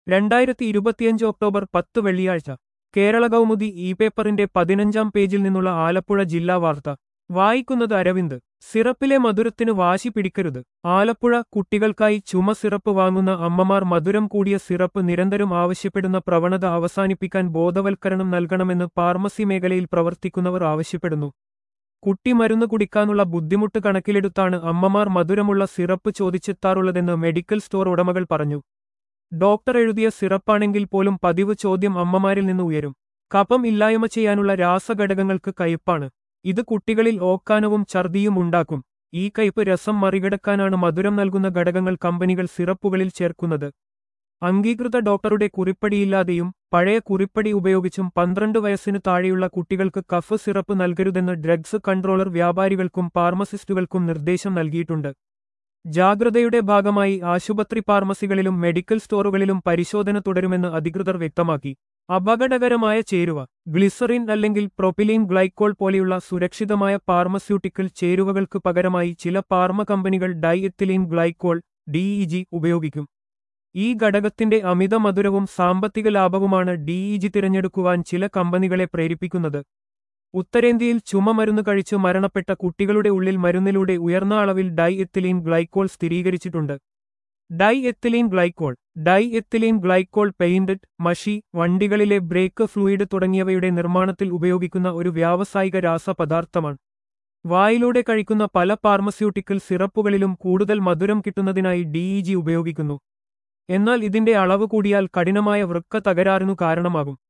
രണ്ടായിരത്തി ഇരുപത്തിയഞ്ച് ഒക്ടോബർ പത്ത് വെള്ളിയാഴ്ച കേരള കൗമുദി ഇ പേപ്പറിന്റെ പതിനഞ്ചാം പേജിൽ നിന്നുള്ള ആലപ്പുഴ ജില്ലാ വാർത്ത വായിക്കുന്നത് അരവിന്ദ് സിറപ്പിലെ മധുരത്തിന് വാശി പിടിക്കരുത് ആലപ്പുഴ കുട്ടികൾക്കായി ചുമ സിറപ്പ് വാങ്ങുന്ന അമ്മമാർ മധുരം കൂടിയ സിറപ്പ് നിരന്തരം ആവശ്യപ്പെടുന്ന പ്രവണത അവസാനിപ്പിക്കാൻ ബോധവൽക്കരണം നൽകണമെന്ന് ഫാർമസി മേഖലയിൽ പ്രവർത്തിക്കുന്നവർ ആവശ്യപ്പെടുന്നു കുട്ടി മരുന്ന് കുടിക്കാനുള്ള ബുദ്ധിമുട്ട് കണക്കിലെടുത്താണ് അമ്മമാർ മധുരമുള്ള സിറപ്പ് ചോദിച്ചെത്താറുള്ളതെന്ന് മെഡിക്കൽ സ്റ്റോർ ഉടമകൾ പറഞ്ഞു ഡോക്ടർ എഴുതിയ സിറപ്പാണെങ്കിൽ പോലും പതിവ് ചോദ്യം അമ്മമാരിൽ നിന്ന് ഉയരും കഫം ഇല്ലായ്മ ചെയ്യാനുള്ള രാസഘടകങ്ങൾക്ക് കയ്പാണ് ഇത് കുട്ടികളിൽ ഓക്കാനവും ഛർദിയും ഉണ്ടാക്കും ഈ കയ്പ് രസം മറികടക്കാനാണ് മധുരം നൽകുന്ന ഘടകങ്ങൾ കമ്പനികൾ സിറപ്പുകളിൽ ചേർക്കുന്നത് അംഗീകൃത ഡോക്ടറുടെ കുറിപ്പടിയില്ലാതെയും പഴയ കുറിപ്പടി ഉപയോഗിച്ചും പന്ത്രണ്ട് വയസ്സിന് താഴെയുള്ള കുട്ടികൾക്ക് കഫ് സിറപ്പ് നൽകരുതെന്ന് ഡ്രഗ്സ് കൺട്രോളർ വ്യാപാരികൾക്കും ഫാർമസിസ്റ്റുകൾക്കും നിർദ്ദേശം നൽകിയിട്ടുണ്ട് ജാഗ്രതയുടെ ഭാഗമായി ആശുപത്രി ഫാർമസികളിലും മെഡിക്കൽ സ്റ്റോറുകളിലും പരിശോധന തുടരുമെന്ന് അധികൃതർ വ്യക്തമാക്കി അപകടകരമായ ചേരുവ ഗ്ലിസറിൻ അല്ലെങ്കിൽ പ്രൊപ്പിലീൻ ഗ്ലൈക്കോൾ പോലെയുള്ള സുരക്ഷിതമായ ഫാർമസ്യൂട്ടിക്കൽ ചേരുവകൾക്ക് പകരമായി ചില ഫാർമ കമ്പനികൾ ഡൈഎത്തിലീൻ ഗ്ലൈക്കോൾ ഡിഇജി ഉപയോഗിക്കും ഈ ഘടകത്തിന്റെ അമിത മധുരവും സാമ്പത്തിക ലാഭവുമാണ് ഡിഇജി തിരഞ്ഞെടുക്കുവാൻ ചില കമ്പനികളെ പ്രേരിപ്പിക്കുന്നത് ഉത്തരേന്ത്യയിൽ ചുമ മരുന്ന് കഴിച്ച് മരണപ്പെട്ട കുട്ടികളുടെ ഉള്ളിൽ മരുന്നിലൂടെ ഉയർന്ന അളവിൽ ഡൈ എത്തിലീൻ ഗ്ലൈക്കോൾ സ്ഥിരീകരിച്ചിട്ടുണ്ട് diethylene glycol diethylene glycol painted മഷി വണ്ടികളിലെ ബ്രേക്ക് ഫ്ലൂയിഡ് തുടങ്ങിയവയുടെ നിർമ്മാണത്തിൽ ഉപയോഗിക്കുന്ന ഒരു വ്യാവസായിക രാസപദാർത്ഥമാണ് വായിലൂടെ കഴിക്കുന്ന പല ഫാർമസ്യൂട്ടിക്കൽ സിറപ്പുകളിലും കൂടുതൽ മധുരം കിട്ടുന്നതിനായി ഡിഇജി ഉപയോഗിക്കുന്നു എന്നാൽ ഇതിന്റെ അളവ് കൂടിയാൽ കഠിനമായ വൃക്ക തകരാറിനു കാരണമാകും